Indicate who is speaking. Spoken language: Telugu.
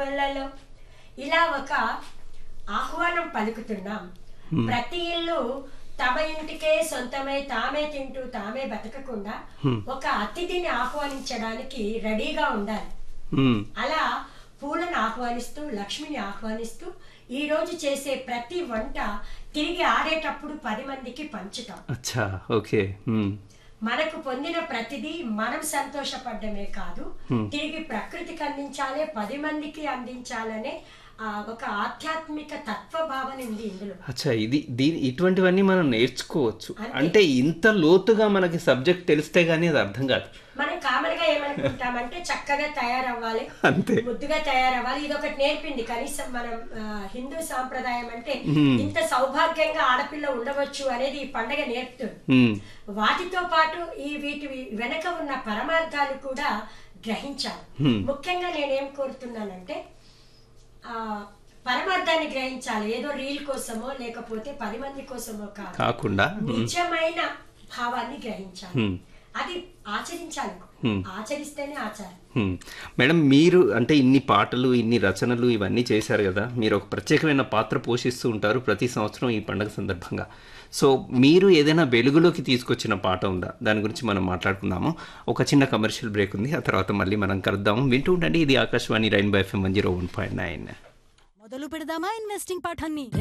Speaker 1: వీధులలో ఇలా ఒక ఆహ్వానం పలుకుతున్నాం ప్రతి ఇల్లు తమ ఇంటికే సొంతమై తామే తింటూ తామే బతకకుండా ఒక అతిథిని ఆహ్వానించడానికి రెడీగా ఉండాలి
Speaker 2: మ్మ్.
Speaker 1: అలా పూలను ఆహ్వానిస్తూ లక్ష్మిని ఆహ్వానిస్తూ ఈ రోజు చేసే ప్రతి వంట తిరిగి ఆడేటప్పుడు పది మందికి పంచుతాం
Speaker 2: అచ్చా ఓకే మ్మ్.
Speaker 1: మనకు పొందిన ప్రతిదీ మనం సంతోషపడ్డమే కాదు తిరిగి ప్రకృతికి అందించాలి పది మందికి అందించాలనే ఆ, ఒక ఆధ్యాత్మిక తత్వ భావన ఉంది ఇందులో
Speaker 2: అచ్చా ఇది దీని ఇటువంటివన్నీ మనం నేర్చుకోవచ్చు
Speaker 1: అంతే.
Speaker 2: అంటే ఇంత లోతుగా మనకి సబ్జెక్ట్ తెలిస్తే గానీ అది అర్థం కాదు
Speaker 1: మనం కామన్ గా ఏమనుకుంటామంటే చక్కగా తయారవ్వాలి
Speaker 2: అంతే
Speaker 1: ముద్దుగా తయారవ్వాలి ఇది ఒకటి నేర్పింది కనీసం మనం ఆ, హిందూ సాంప్రదాయం అంటే ఇంత సౌభాగ్యంగా ఆడపిల్ల ఉండవచ్చు అనేది ఈ పండగ నేర్పుతుంది
Speaker 2: మ్మ్.
Speaker 1: వాటితో పాటు ఈ వీటి వెనక ఉన్న పరమార్థాలు కూడా గ్రహించాలి ముఖ్యంగా నేనేం కోరుతున్నానంటే ఆ పరమార్థాన్ని గ్రహించాలి ఏదో రీల్ కోసమో లేకపోతే పది మంది కోసమో కాదు
Speaker 2: కాకుండా
Speaker 1: నిజమైన భావాన్ని గ్రహించాలి
Speaker 2: హ్మ్.
Speaker 1: అది ఆచరించాలి ఆచరిస్తేనే ఆచారం
Speaker 2: హ్మ్. మేడం మీరు అంటే ఇన్ని పాటలు ఇన్ని రచనలు ఇవన్నీ చేశారు కదా మీరు ఒక ప్రత్యేకమైన పాత్ర పోషిస్తూ ఉంటారు ప్రతి సంవత్సరం ఈ పండుగ సందర్భంగా సో మీరు ఏదైనా వెలుగులోకి తీసుకొచ్చిన పాట ఉందా దాని గురించి మనం మాట్లాడుకుందాము ఒక చిన్న కమర్షియల్ బ్రేక్ ఉంది ఆ తర్వాత మళ్ళీ మనం కలుద్దాము వింటూ ఉండండి ఇది Akashvani rainbow FM one zero one point nine
Speaker 3: మొదలు పెడదామా ఇన్వెస్టింగ్ పాఠాన్ని